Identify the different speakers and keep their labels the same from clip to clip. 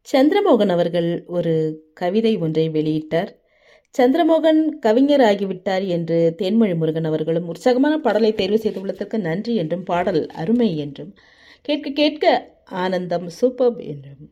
Speaker 1: சந்திரமோகன் அவர்கள் ஒரு கவிதை ஒன்றை வெளியிட்டார் சந்திரமோகன் கவிஞர் ஆகிவிட்டார் என்று தேன்மொழி முருகன் அவர்களும் உற்சாகமான பாடலை தேர்வு செய்துள்ளதற்கு நன்றி என்றும் பாடல் அருமை என்றும் கேட்க கேட்க ஆனந்தம் சூப்பர் என்றும்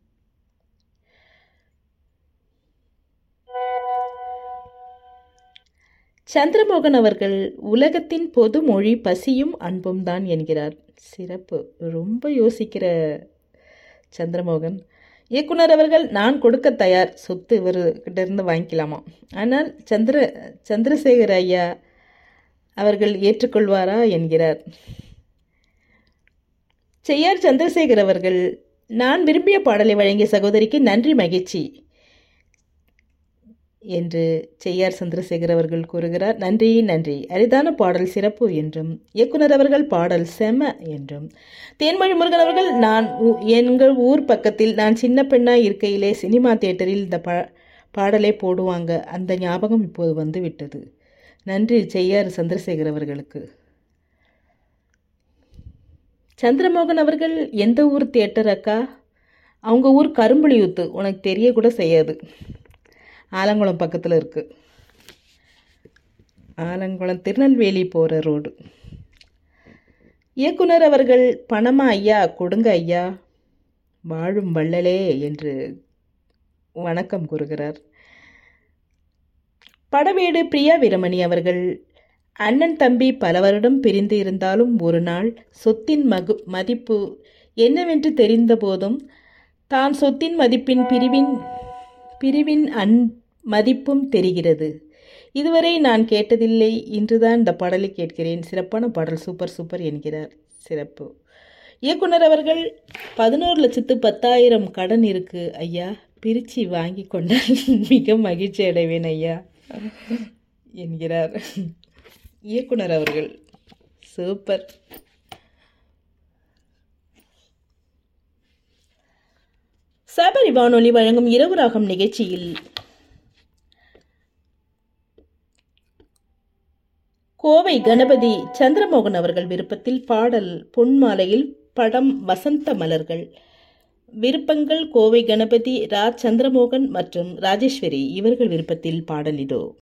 Speaker 1: சந்திரமோகன் அவர்கள் உலகத்தின் பொது மொழி பசியும் அன்பும் தான் என்கிறார் சிறப்பு ரொம்ப யோசிக்கிற சந்திரமோகன் இயக்குனர் அவர்கள் நான் கொடுக்க தயார் சொத்து இவர்கிட்ட இருந்து வாங்கிக்கலாமா ஆனால் சந்திர சந்திரசேகர் ஐயா அவர்கள் ஏற்றுக்கொள்வாரா என்கிறார் செய்யார் சந்திரசேகர் அவர்கள் நான் விரும்பிய பாடலை வழங்கிய சகோதரிக்கு நன்றி மகிழ்ச்சி என்று செய்யார் சந்திரசேகர் அவர்கள் கூறுகிறார் நன்றி நன்றி அரிதான பாடல் சிறப்பு என்றும் இயக்குனர் அவர்கள் பாடல் செம என்றும் தேன்மொழி முருகன் அவர்கள் நான் ஊ- எங்கள் ஊர் பக்கத்தில் நான் சின்ன பெண்ணாய் இருக்கையிலே சினிமா தியேட்டரில் இந்த பா பாடலை போடுவாங்க அந்த ஞாபகம் இப்போது வந்து விட்டது நன்றி செய்யார் சந்திரசேகர் அவர்களுக்கு சந்திரமோகன் அவர்கள் எந்த ஊர் தியேட்டர் அக்கா அவங்க ஊர் கரும்புலியூத்து உனக்கு தெரிய கூட செய்யாது ஆலங்குளம் பக்கத்தில் இருக்குது ஆலங்குளம் திருநெல்வேலி போகிற ரோடு இயக்குனர் அவர்கள் பணமா ஐயா கொடுங்க ஐயா வாழும் வள்ளலே என்று வணக்கம் கூறுகிறார் படவேடு பிரியா வீரமணி அவர்கள் அண்ணன் தம்பி பல வருடம் பிரிந்து இருந்தாலும் ஒரு நாள் சொத்தின் மகு மதிப்பு என்னவென்று தெரிந்த போதும் தான் சொத்தின் மதிப்பின் பிரிவின் பிரிவின் அன் மதிப்பும் தெரிகிறது இதுவரை நான் கேட்டதில்லை இன்றுதான் இந்த பாடலை கேட்கிறேன் சிறப்பான பாடல் சூப்பர் சூப்பர் என்கிறார் சிறப்பு இயக்குனர் அவர்கள் பதினோரு லட்சத்து பத்தாயிரம் கடன் இருக்கு ஐயா பிரித்து வாங்கி கொண்டால் மிக மகிழ்ச்சி அடைவேன் ஐயா என்கிறார் இயக்குனர் அவர்கள் சூப்பர் சபரி வானொலி வழங்கும் இரவு ராகம் நிகழ்ச்சியில் கோவை கணபதி சந்திரமோகன் அவர்கள் விருப்பத்தில் பாடல் பொன்மாலையில் படம் வசந்த மலர்கள் விருப்பங்கள் கோவை கணபதி ரா சந்திரமோகன் மற்றும் ராஜேஸ்வரி இவர்கள் விருப்பத்தில் பாடல் இதோ